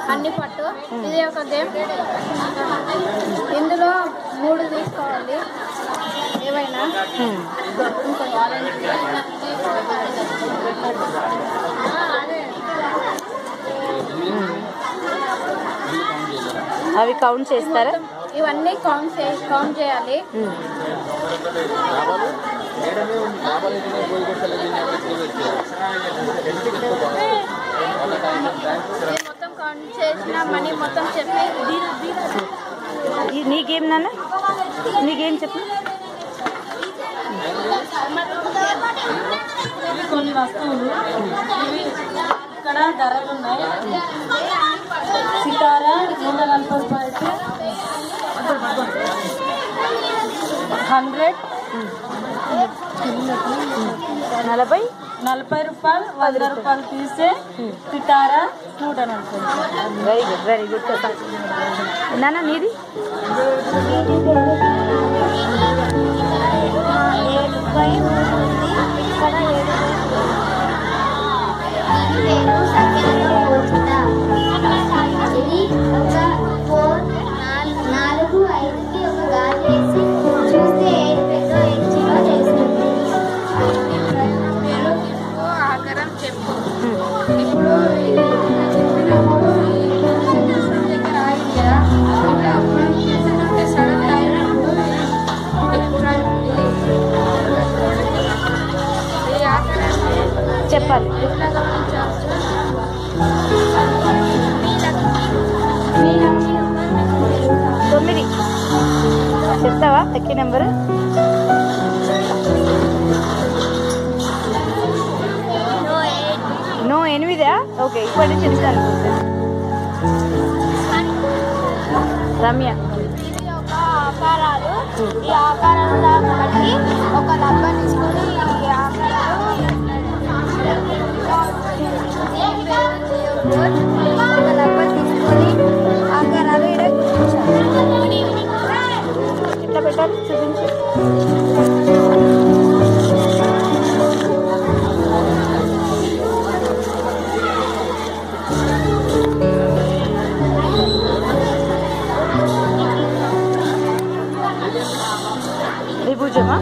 అన్ని పట్టు ఇది ఒక గేమ్ ఇందులో మూడు తీసుకోవాలి ఏవైనా ఇంకో ఆరెంజ్ అవి కౌంట్ చేస్తారా ఇవన్నీ కౌంట్ చే కౌంట్ చేయాలి ఇది మొత్తం కౌంట్ చేసిన మనీ మొత్తం చెప్పి ఈ- నీ గేమ్ నాన్న నీ గేమ్ చెప్పు ఇవి కొన్ని వస్తువులు ఇవి ఇక్కడ ధరలు ఉన్నాయి సితారా నూట నలభై రూపాయలకి హండ్రెడ్ నలభై నలభై రూపాయలు వంద రూపాయలు తీసే సితారా నూట నలభై వెరీ గుడ్ వెరీ గుడ్ నాన్న నీది ఇది ఒక ఫోర్ నాలుగు ఐదుకి ఒక గాలి వేసి చూస్తే ఏది పెద్దో ఏది చిన్నో తెలుస్తుంది పేరు చెప్పు ఆకారం చెప్పు ఇప్పుడు ఇది చెప్పినప్పుడు ఈ సెంటెన్స్ దగ్గర ఆగింది కదా ఇట్లా మనం చేసేటంటే సడన్ అయినప్పుడు ఇట్లా ఇది ఈ ఆకారాన్ని చెప్పాలి ఎట్లా గమనించవచ్చు తొమ్మిది చెప్తావా ఎక్కి నెంబర్ నో ఎనిమిదా ఓకే ఇప్పటి నుంచి ఎనిమిది అనుకుంటా రమ్య ఇది ఒక ఆకారాలు ఈ ఆకారాలను బట్టి ఒక డబ్బా తీసుకొని ఈ ఆకారాలు ఒక డబ్బా తీసుకొని ఆకారాలు ఇక్కడ కూర్చోాలి ఎట్లా పెట్టాలి చూపించి త్రిభుజమా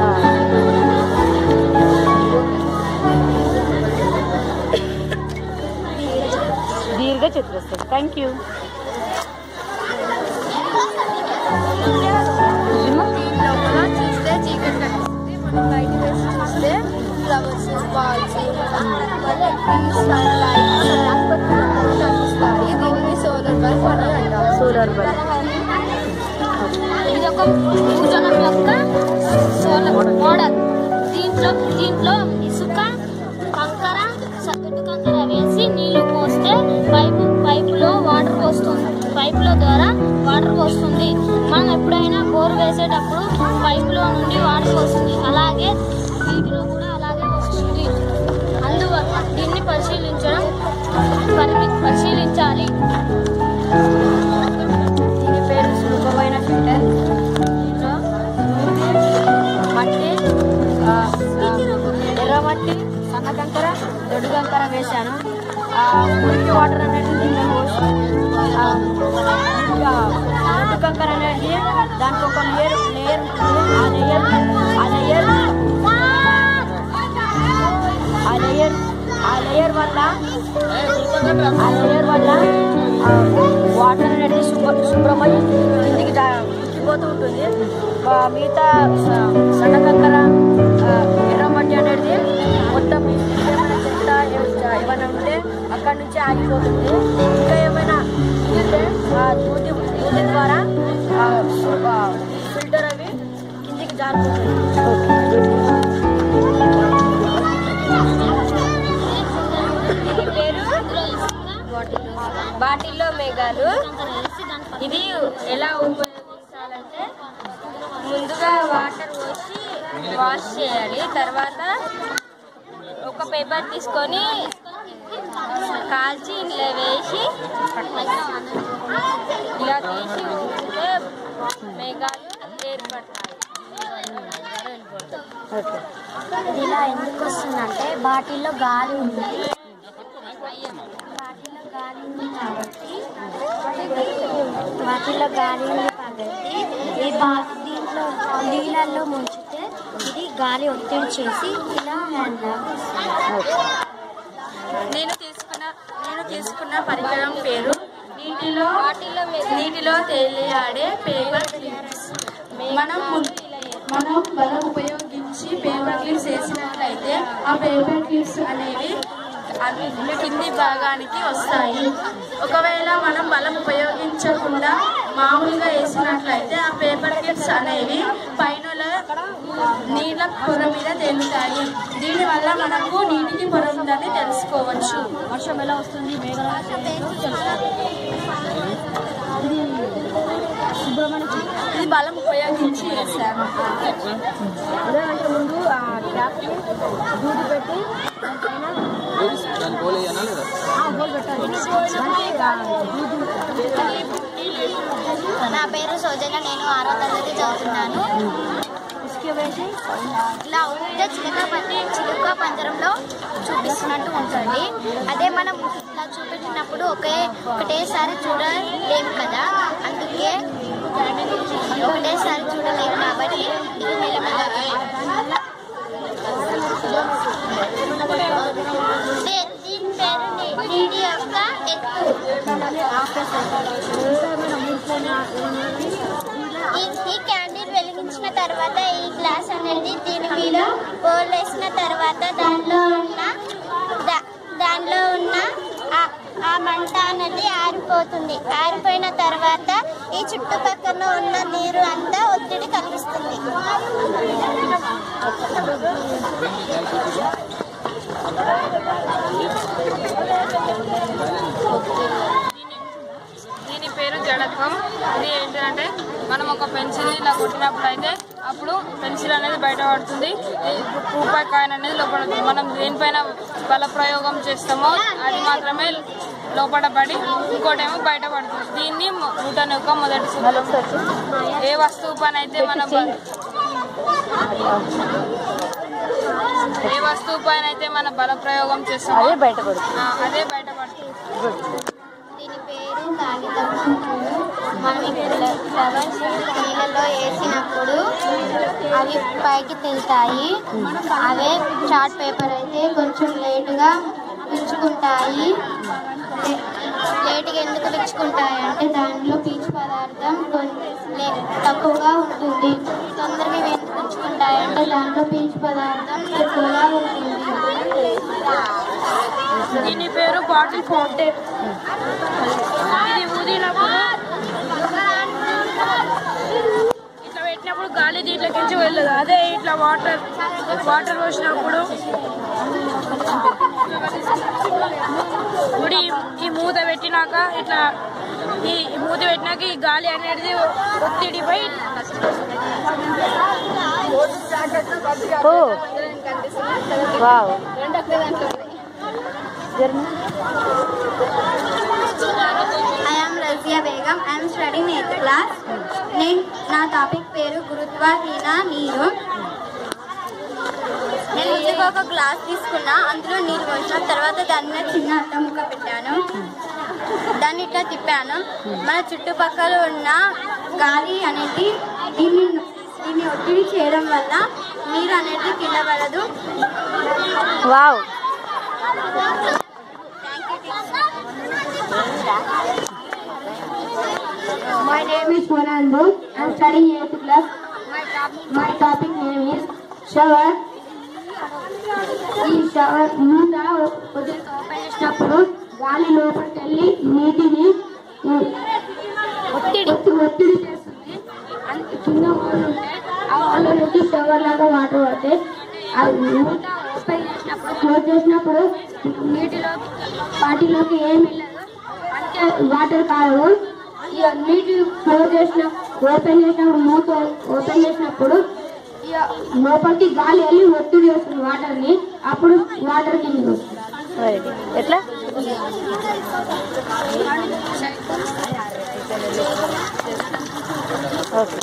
దీర్ఘ చతురస్రం థ్యాంక్ యూ లోపల చూస్తే చీకటి కనిపిస్తుంది మనం బయట వేసి చూస్తే ఫ్లవర్స్ బాల్స్ కనిపిస్తాయి దీనిని సోలర్ బల్బ్ అని అంటారు సోలార్ బల్బ్ ఇది ఒక భుజనం యొక్క సోలర్ మోడల్ దీంట్లో దీంట్లో ఇసుక కంకర సగటు కంకర వేసి నీళ్లు పోస్తే పైపు పైపులో వాటర్ వస్తుంది పైపుల ద్వారా వాటర్ వస్తుంది మనం ఎప్పుడైనా బోర్ వేసేటప్పుడు పైపులో నుండి వాటర్ వస్తుంది అలాగే వీటిలో కూడా అలాగే వస్తుంది అందువల్ల దీన్ని పరిశీలించడం పరి- పరిశీలించాలి దీని పేరు సులభమైన ఫిల్టర్ దీంట్లో మట్టి ఆ, ఆ, ఎర్రమట్టి సన్న కంకర దొడ్డు కంకర వేశాను ఆ, మురికి వాటర్ అనేది దీంట్లో పోసి ఆ, ఇంకా దొడ్డు కంకర అనేది దానికి ఒక లేయర్ లేయర్ ఉంటుంది ఆ లేయర్ ఆ లేయర్ ఆ లేయర్ ఆ లేయర్ వల్ల ఆ లేయర్ వల్ల ఆ, వాటర్ అనేది శుభ్ర శుభ్రమై కిందికి దా- ఇంకిపోతూ ఉంటుంది ఆ, మిగతా స- సన్న కంకర ఆ, ఎర్రమట్టి అనేది మొత్తం ఏమైనా చెత్త ఏ- ఏమైనా ఉంటే అక్కడి నుంచి ఆగిపోతుంది ఇంకా ఏమైనా ఉంటే ఆ దూది దూది ద్వారా ఆ, సు- ఆ, ఫిల్టర్ అవి కిందికి జారుతుంది బాటిల్లో మేఘాలు ఇది ఎలా ఉపయోగించాలంటే ముందుగా వాటర్ పోసి వాష్ చేయాలి తర్వాత ఒక పేపర్ తీసుకొని కాల్చి ఇందులో వేసి ఇలా తీసి ఉంటే మేఘాలు ఏర్పడతాయి ఓకే ఇది ఇలా ఎందుకు వస్తుందంటే బాటిల్లో గాలి ఉంది బాటిల్లో గాలి ఉంది కాబట్టి వాటిలో గాలి ఉంది కాబట్టి ఈ బా దీంట్లో నీళ్ళల్లో ముంచితే ఇది గాలి ఒత్తిడి చేసి ఇలా హ్యాండ్ నేను తీసుకున్న నేను తీసుకున్న పరికరం పేరు నీటిలో నీటిలో తేలియాడే పేపర్ క్లిప్స్ మనం ము- మనం బలం ఉపయోగించి పేపర్ క్లిప్స్ వేసినట్లయితే ఆ పేపర్ క్లిప్స్ అనేవి అవి కింది భాగానికి వస్తాయి ఒకవేళ మనం బలం ఉపయోగించకుండా మామూలుగా వేసినట్లయితే ఆ పేపర్ క్లిప్స్ అనేవి పైన నీళ్ళ పొర మీద తేలుతాయి దీనివల్ల మనకు నీటికి పొర ఉందని తెలుసుకోవచ్చు వర్షం ఎలా వస్తుంది మేఘాలు ఎలా వస్తుందో తెలుస్తుంది. ఇది శుభ్రమైన చెట్టు. ఇది బలం ఉపయోగించి వేసాను ఉదాహరణకి ముందు ఆ క్యాప్కి దూది పెట్టి దానిపైన ఆ, హోల్ పెట్టాలి దానికి ఆ దూది నా పేరు సౌజన్య నేను ఆరో తరగతి చదువుతున్నాను ఇసుక వేసి ఇలా ఉంటే చిలుక పట్టి చిలుక పంజరంలో చూపిస్తున్నట్టు ఉంటుంది అదే మనం ఇట్లా చూపించినప్పుడు ఒకే ఒకటేసారి చూడలేము కదా అందుకే ఒకటేసారి చూడలేము కాబట్టి ఇది మెల్లమెల్లగా దే- దీని పేరు నీ- నీటి యొక్క ఎత్తు ఈ- ఈ క్యాండిల్ వెలిగించిన తర్వాత ఈ గ్లాస్ అనేది దీని మీద బోల్ వేసిన తర్వాత దానిలో ఉన్న దా- దానిలో ఉన్న ఆ- ఆ మంట అనేది ఆరిపోతుంది ఆరిపోయిన తర్వాత ఈ చుట్టుపక్కల ఉన్న నీరు అంతా ఒత్తిడి కలిగిస్తుంది దీని పేరు జడత్వం ఇది ఏంటంటే మనం ఒక పెన్సిల్ ఇలా కొట్టినప్పుడు అయితే అప్పుడు పెన్సిల్ అనేది బయట పడుతుంది ఈ రూపాయి కాయిన్ అనేది లోపల ఉంటుంది. మనం దేనిపైన బల ప్రయోగం చేస్తామో అది మాత్రమే లోపల పడి ఇంకోటేమో బయట పడుతుంది దీన్ని మొ- న్యూటన్ యొక్క మొదటి సూత్రం ఏ వస్తువు పైన అయితే మన బ- ఏ వస్తువు పైన అయితే మన బల ప్రయోగం చేస్తామో అదే బయటపడుతుంది ఆ, అదే బయట పడుతుంది దీని పేరు కాగితం మనం ఫ్లవర్స్ నీళ్ళలో వేసినప్పుడు అవి పైకి తేలుతాయి అవే చార్ట్ పేపర్ అయితే కొంచెం లేటుగా విచ్చుకుంటాయి లే- లేటుగా ఎందుకు విచ్చుకుంటాయి అంటే దానిలో పీచు పదార్థం కొన్- లే- తక్కువగా ఉంటుంది తొందరగా ఇవి ఎందుకు విచ్చుకుంటాయి అంటే దాంట్లో పీచు పదార్థం ఎక్కువగా ఉంటుంది దీని పేరు బాటిల్ ఫౌంటైన్ ఇది ఊదినప్పుడు ఇట్లా పెట్టినప్పుడు గాలి దీంట్లోకించి వెళ్ళదు అదే ఇట్లా వాటర్ వాటర్ పోసినప్పుడు ఇప్పుడు ఈ- ఈ మూత పెట్టినాక ఇట్లా ఈ ఈ మూత పెట్టినాక ఈ గాలి అనేది ఒత్తిడిపై oh wow I am Razia Begum I'm studying eighth class నేను నా టాపిక్ పేరు గురుత్వాహీన నీరు నేను ముందుగా ఒక గ్లాస్ తీసుకున్నా అందులో నీరు పోసిన తర్వాత దాని మీద చిన్న అట్ట ముక్క పెట్టాను దాన్ని ఇట్లా తిప్పాను మన చుట్టుపక్కల ఉన్న గాలి అనేది దీన్ని దీన్ని ఒత్తిడి చేయడం వల్ల నీరు అనేది కింద పడదు wow My name is Fernando. I'm studying 8th class. My topic, my topic name is shower. ఈ షవర్ మూత ఓపెన్ చేసినప్పుడు గాలి లోపలికి వెళ్ళి నీటిని ఒత్తిడి ఒత్తిడి చేస్తుంది అంత కింద వాళ్ళు ఉంటే ఆ వాళ్ళ నుంచి షవర్ లాగా వాటర్ పడతాయి ఆ మూత ఓపెన్ చేసినప్పుడు క్లోజ్ చేసినప్పుడు నీటిలో వాటిలోకి ఏం వెళ్ళదు అంటే వాటర్ కావు ఇక నీటి క్లోజ్ చేసిన ఓపెన్ చేసినప్పుడు మూత ఓపెన్ చేసినప్పుడు ఇక లోపలికి గాలి వెళ్ళి ఒత్తిడి చేస్తుంది వాటర్ ని అప్పుడు వాటర్ కింద వస్తుంది వెరీ గుడ్ ఎట్లా okay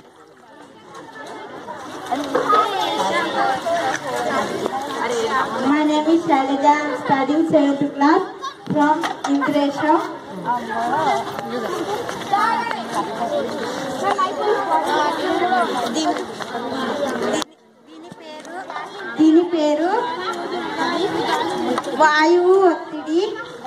My name is Shailaja. I'm studying 7th class from Ingresha. దీని పేరు వాయువు ఒత్తిడి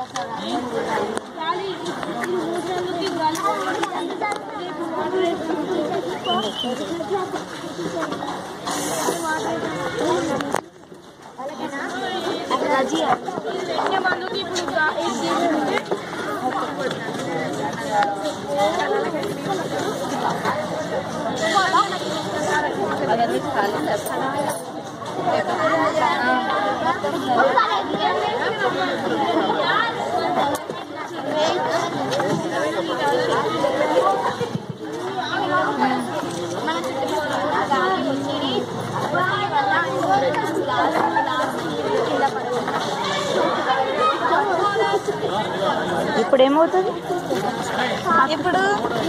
ఇప్పుడు ఏమవుతుంది ఇప్పుడు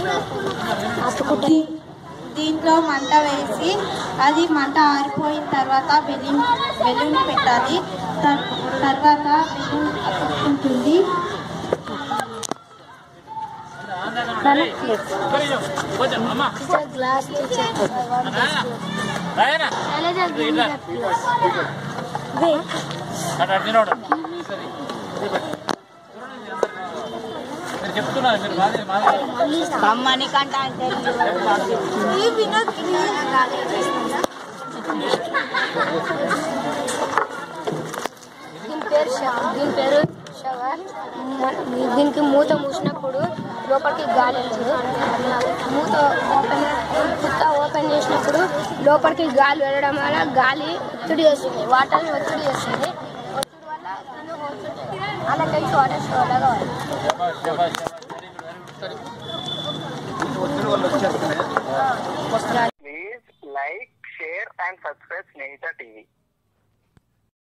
దీ- దీంట్లో మంట వేసి అది మంట ఆరిపోయిన తర్వాత బెలూన్ బెలూన్ పెట్టాలి తర్- తర్వాత బెలూన్ అతుక్కుంటుంది చెప్తున్నారు మీరు బాగా బాగా కమ్మని కంట అంటే దీని పేరు ష- దీని పేరు షవర్ మన- దీనికి మూత మూసినప్పుడు లోపలికి గాలి వెళ్తుంది మూత ఓపెన్ కుత్త ఓపెన్ చేసినప్పుడు లోపలికి గాలి వెళ్ళడం వల్ల గాలి ఒత్తిడి చేస్తుంది వాటర్ని ఒత్తిడి చేస్తుంది ఒత్తిడి వల్ల కింద పోతుంది. అలా కలిసి వాటర్ స్టోర్ లాగా అవుతుంది. Please like, share and subscribe Snehita TV.